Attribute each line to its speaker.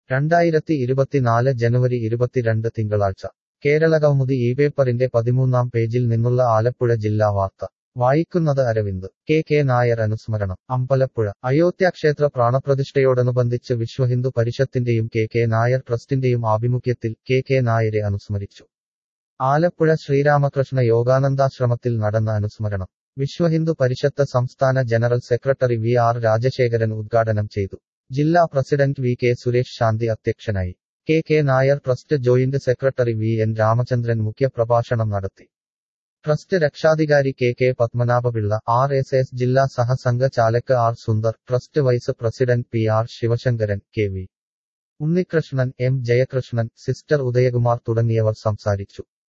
Speaker 1: രണ്ടായിരത്തി ഇരുപത്തിനാല് ജനുവരി ഇരുപത്തിരണ്ട് തിങ്കളാഴ്ച കേരള കൗമുദി ഈ പേപ്പറിന്റെ പതിമൂന്നാം പേജിൽ നിന്നുള്ള ആലപ്പുഴ ജില്ലാ വാർത്ത വായിക്കുന്നത് അരവിന്ദ് കെ കെ നായർ അനുസ്മരണം അമ്പലപ്പുഴ അയോധ്യാക്ഷേത്ര പ്രാണപ്രതിഷ്ഠയോടനുബന്ധിച്ച് വിശ്വഹിന്ദു പരിഷത്തിന്റെയും കെ കെ നായർ ട്രസ്റ്റിന്റെയും ആഭിമുഖ്യത്തിൽ കെ കെ നായരെ അനുസ്മരിച്ചു ആലപ്പുഴ ശ്രീരാമകൃഷ്ണ യോഗാനന്ദാശ്രമത്തിൽ നടന്ന അനുസ്മരണം വിശ്വഹിന്ദു പരിഷത്ത് സംസ്ഥാന general secretary V R Rajasekharan ഉദ്ഘാടനം ചെയ്തു ജില്ലാ president V K Suresh Shanthi അധ്യക്ഷനായി K K Nair trust joint secretary V N Ramachandran മുഖ്യപ്രഭാഷണം നടത്തി ട്രസ്റ്റ് രക്ഷാധികാരി K K Padmanabhapillai R S S ജില്ലാ സഹസംഘ ചാലക് R Sundar trust vice president P R Sivasankaran K V Unnikrishnan M Jayakrishnan sister Udayakumar തുടങ്ങിയവർ സംസാരിച്ചു